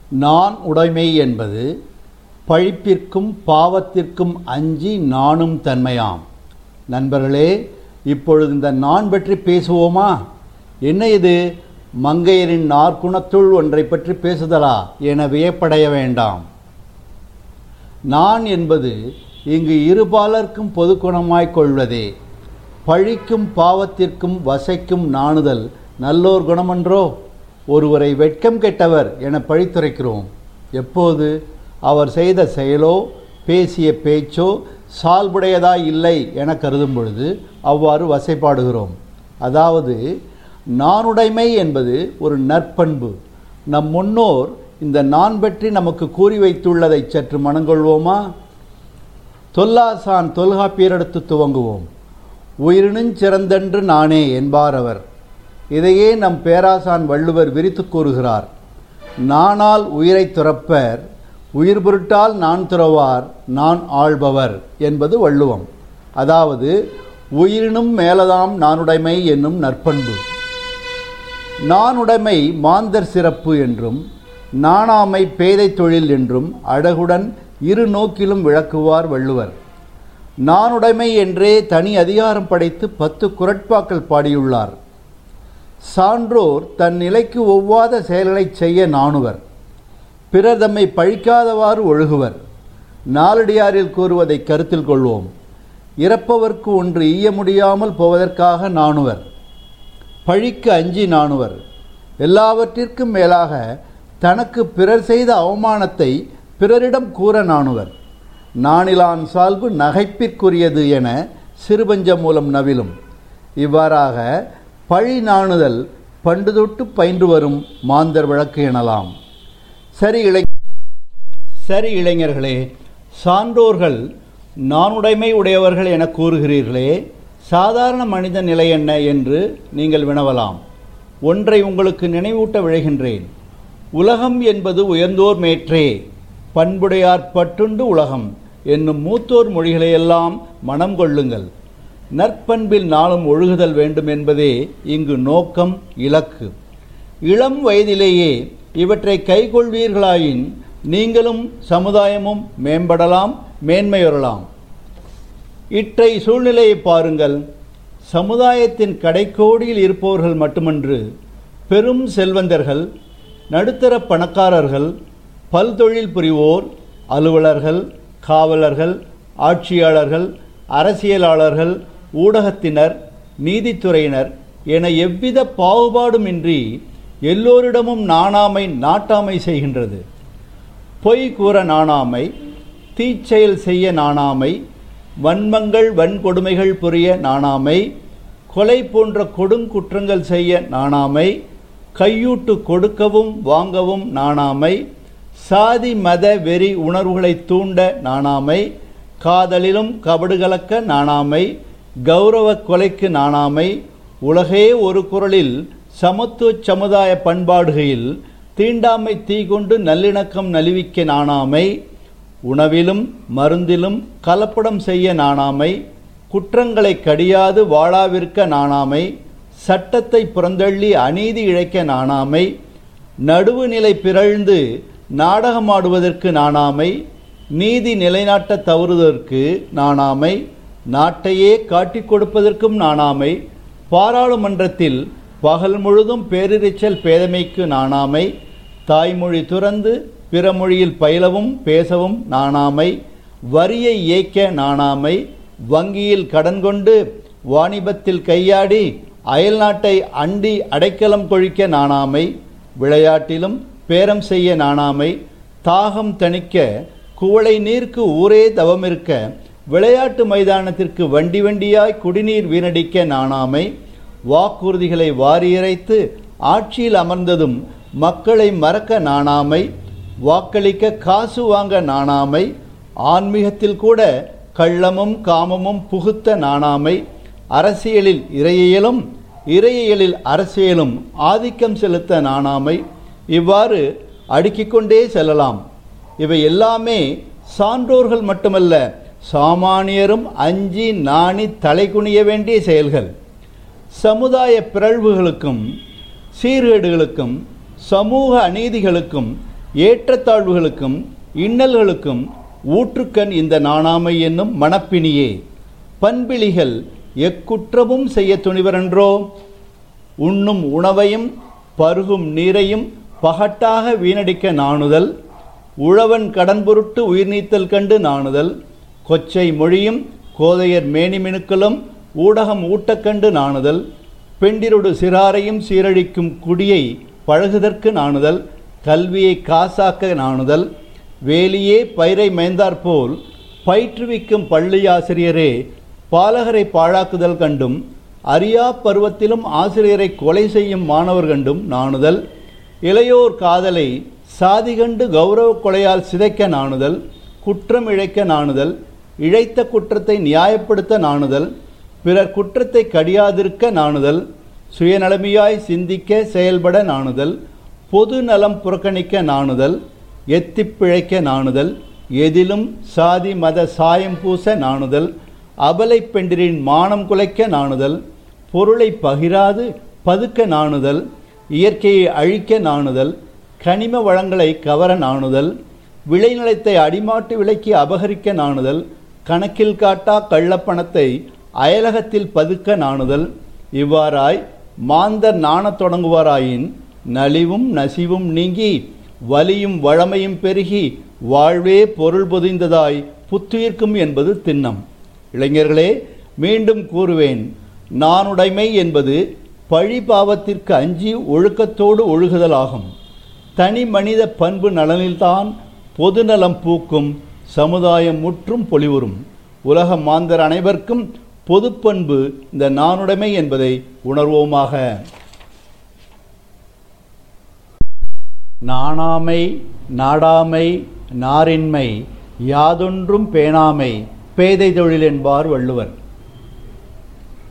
நான் உடைமை என்பது பழிப்பிற்கும் பாவத்திற்கும் அஞ்சி நாணும் தன்மையாம் நண்பர்களே இப்பொழுது இந்த நான் பற்றி பேசுவோமா என்ன இது மங்கையரின் நாற்குணத்துள் ஒன்றை பற்றி பேசுதலா என வியப்படைய வேண்டாம் நான் என்பது இங்கு இருபாலர்க்கும் பொதுக்குணமாய்க் கொள்வதே பழிக்கும் பாவத்திற்கும் வசைக்கும் நாணுதல் நல்லோர் குணமன்றோ ஒருவரை வெட்கம் கெட்டவர் என பழித்துரைக்கிறோம் எப்போது அவர் செய்த செயலோ பேசிய பேச்சோ சால்புடையதாய் இல்லை என கருதும் பொழுது அவ்வாறு வசைப்பாடுகிறோம் அதாவது நானுடைமை என்பது ஒரு நற்பண்பு நம் முன்னோர் இந்த நான் பற்றி நமக்கு கூறி வைத்துள்ளதை சற்று மனங்கொள்வோமா தொல்லாசான் தொல்காப்பியரெடுத்து துவங்குவோம் உயிரினுஞ் சிறந்தன்று நானே என்பார் அவர் இதையே நம் பேராசான் வள்ளுவர் விரித்து கூறுகிறார் நானால் உயிரை துறப்பர் உயிர் பொருட்டால் நான் துறவார் நான் ஆள்பவர் என்பது வள்ளுவம் அதாவது உயிரினும் மேலதாம் நானுடைமை என்னும் நற்பண்பு நானுடைமை மாந்தர் சிறப்பு என்றும் நாணாமை பேதை தொழில் என்றும் அழகுடன் இரு நோக்கிலும் விளக்குவார் வள்ளுவர் நானுடைமை என்றே தனி அதிகாரம் படைத்து பத்து குரட்பாக்கள் பாடியுள்ளார் சான்றோர் தன் நிலைக்கு ஒவ்வாத செயல்களைச் செய்ய நாணுவர் பிறர் தம்மை பழிக்காதவாறு ஒழுகுவர் நாலடியாரில் கூறுவதை கருத்தில் கொள்வோம் இறப்பவர்க்கு ஒன்று ஈய முடியாமல் போவதற்காக நாணுவர் பழிக்கு அஞ்சி நாணுவர் எல்லாவற்றிற்கும் மேலாக தனக்கு பிறர் செய்த அவமானத்தை பிறரிடம் கூற நாணுவர் நாணிலான் சால்பு நகைப்பிற்குரியது என சிறுபஞ்சம் மூலம் நவிலும் இவ்வாறாக பழி நாணுதல் பண்டு தொட்டு பயின்று வரும் மாந்தர் வழக்கு எனலாம் சரி இளை சரி இளைஞர்களே சான்றோர்கள் நானுடைமை உடையவர்கள் என கூறுகிறீர்களே சாதாரண மனித நிலை என்ன என்று நீங்கள் வினவலாம் ஒன்றை உங்களுக்கு நினைவூட்ட விழைகின்றேன் உலகம் என்பது உயர்ந்தோர் மேற்றே பண்புடையார் பட்டுண்டு உலகம் என்னும் மூத்தோர் மொழிகளையெல்லாம் மனம் கொள்ளுங்கள் நற்பண்பில் நாளும் ஒழுகுதல் வேண்டும் என்பதே இங்கு நோக்கம் இலக்கு இளம் வயதிலேயே இவற்றை கைக்கொள்வீர்களாயின் நீங்களும் சமுதாயமும் மேம்படலாம் மேன்மையுறலாம் இற்றை சூழ்நிலையை பாருங்கள் சமுதாயத்தின் கடைக்கோடியில் இருப்பவர்கள் மட்டுமன்று பெரும் செல்வந்தர்கள் நடுத்தர பணக்காரர்கள் பல்தொழில் புரிவோர் அலுவலர்கள் காவலர்கள் ஆட்சியாளர்கள் அரசியலாளர்கள் ஊடகத்தினர் நீதித்துறையினர் என எவ்வித பாகுபாடுமின்றி எல்லோரிடமும் நாணாமை நாட்டாமை செய்கின்றது பொய் கூற நாணாமை தீச்செயல் செய்ய நாணாமை வன்மங்கள் வன்கொடுமைகள் புரிய நாணாமை கொலை போன்ற கொடுங்குற்றங்கள் செய்ய நாணாமை கையூட்டு கொடுக்கவும் வாங்கவும் நாணாமை சாதி மத வெறி உணர்வுகளை தூண்ட நாணாமை காதலிலும் கபடு கலக்க நாணாமை கௌரவ கொலைக்கு நாணாமை உலகே ஒரு குரலில் சமத்துவ சமுதாய பண்பாடுகையில் தீண்டாமை தீ கொண்டு நல்லிணக்கம் நலிவிக்க நாணாமை உணவிலும் மருந்திலும் கலப்படம் செய்ய நாணாமை குற்றங்களை கடியாது வாழாவிற்க நாணாமை சட்டத்தை புறந்தள்ளி அநீதி இழைக்க நாணாமை நடுவுநிலை பிறழ்ந்து நாடகமாடுவதற்கு நாணாமை நீதி நிலைநாட்ட தவறுவதற்கு நாணாமை நாட்டையே காட்டிக் கொடுப்பதற்கும் நாணாமை பாராளுமன்றத்தில் பகல் முழுதும் பேரிரைச்சல் பேதமைக்கு நாணாமை தாய்மொழி துறந்து பிற மொழியில் பயிலவும் பேசவும் நாணாமை வரியை ஏய்க்க நாணாமை வங்கியில் கடன் கொண்டு வாணிபத்தில் கையாடி அயல் நாட்டை அண்டி அடைக்கலம் கொழிக்க நாணாமை விளையாட்டிலும் பேரம் செய்ய நாணாமை தாகம் தணிக்க குவளை நீர்க்கு ஊரே தவமிருக்க விளையாட்டு மைதானத்திற்கு வண்டி வண்டியாய் குடிநீர் வீணடிக்க நாணாமை வாக்குறுதிகளை வாரியரைத்து ஆட்சியில் அமர்ந்ததும் மக்களை மறக்க நாணாமை வாக்களிக்க காசு வாங்க நாணாமை ஆன்மீகத்தில் கூட கள்ளமும் காமமும் புகுத்த நாணாமை அரசியலில் இறையியலும் இறையியலில் அரசியலும் ஆதிக்கம் செலுத்த நாணாமை இவ்வாறு அடுக்கிக் கொண்டே செல்லலாம் இவை எல்லாமே சான்றோர்கள் மட்டுமல்ல சாமானியரும் அஞ்சி நாணி தலைகுனிய வேண்டிய செயல்கள் சமுதாய பிறழ்வுகளுக்கும் சீர்கேடுகளுக்கும் சமூக அநீதிகளுக்கும் ஏற்றத்தாழ்வுகளுக்கும் இன்னல்களுக்கும் ஊற்றுக்கண் இந்த நாணாமை என்னும் மணப்பினியே பண்பிலிகள் எக்குற்றமும் செய்ய துணிவரென்றோ உண்ணும் உணவையும் பருகும் நீரையும் பகட்டாக வீணடிக்க நாணுதல் உழவன் கடன் பொருட்டு உயிர் நீத்தல் கண்டு நாணுதல் கொச்சை மொழியும் கோதையர் மேனிமினுக்களும் ஊடகம் ஊட்டக்கண்டு நாணுதல் பெண்டிரொடு சிறாரையும் சீரழிக்கும் குடியை பழகுதற்கு நாணுதல் கல்வியை காசாக்க நாணுதல் வேலியே பயிரை மேய்ந்தாற்போல் பயிற்றுவிக்கும் பள்ளியாசிரியரே பாலகரை பாழாக்குதல் கண்டும் அறியா பருவத்திலும் ஆசிரியரை கொலை செய்யும் மாணவர் கண்டும் நாணுதல் இளையோர் காதலை சாதி கண்டு கௌரவ கொலையால் சிதைக்க நாணுதல் குற்றம் இழைக்க நாணுதல் இழைத்த குற்றத்தை நியாயப்படுத்த நாணுதல் பிறர் குற்றத்தை கடியாதிருக்க நாணுதல் சுயநலமையாய் சிந்திக்க செயல்பட நாணுதல் பொது நலம் புறக்கணிக்க நாணுதல் எத்திப் பிழைக்க நாணுதல் எதிலும் சாதி மத சாயம் பூச நாணுதல் அபலை பெண்டிரின் மானம் குலைக்க நாணுதல் பொருளை பகிராது பதுக்க நாணுதல் இயற்கையை அழிக்க நாணுதல் கனிம வளங்களை கவர நாணுதல் விளைநிலத்தை அடிமாட்டு விலைக்கு அபகரிக்க நாணுதல் கணக்கில் காட்டா கள்ளப்பணத்தை அயலகத்தில் பதுக்க நாணுதல் இவ்வாறாய் மாந்தர் நாணத் தொடங்குவாராயின் நலிவும் நசிவும் நீங்கி வலியும் வளமையும் பெருகி வாழ்வே பொருள் பொதிந்ததாய் புத்துயிர்க்கும் என்பது திண்ணம் இளைஞர்களே மீண்டும் கூறுவேன் நானுடைமை என்பது பழி பாவத்திற்கு அஞ்சி ஒழுக்கத்தோடு ஒழுகுதலாகும் தனி மனித பண்பு நலனில்தான் பொதுநலம் பூக்கும் சமுதாயம் முற்றும் பொலிவுறும் உலக மாந்தர் அனைவருக்கும் பொதுப்பண்பு இந்த நானுடைமை என்பதை உணர்வோமாக நாணாமை நாடாமை நாரின்மை யாதொன்றும் பேணாமை பேதை தொழில் என்பார் வள்ளுவர்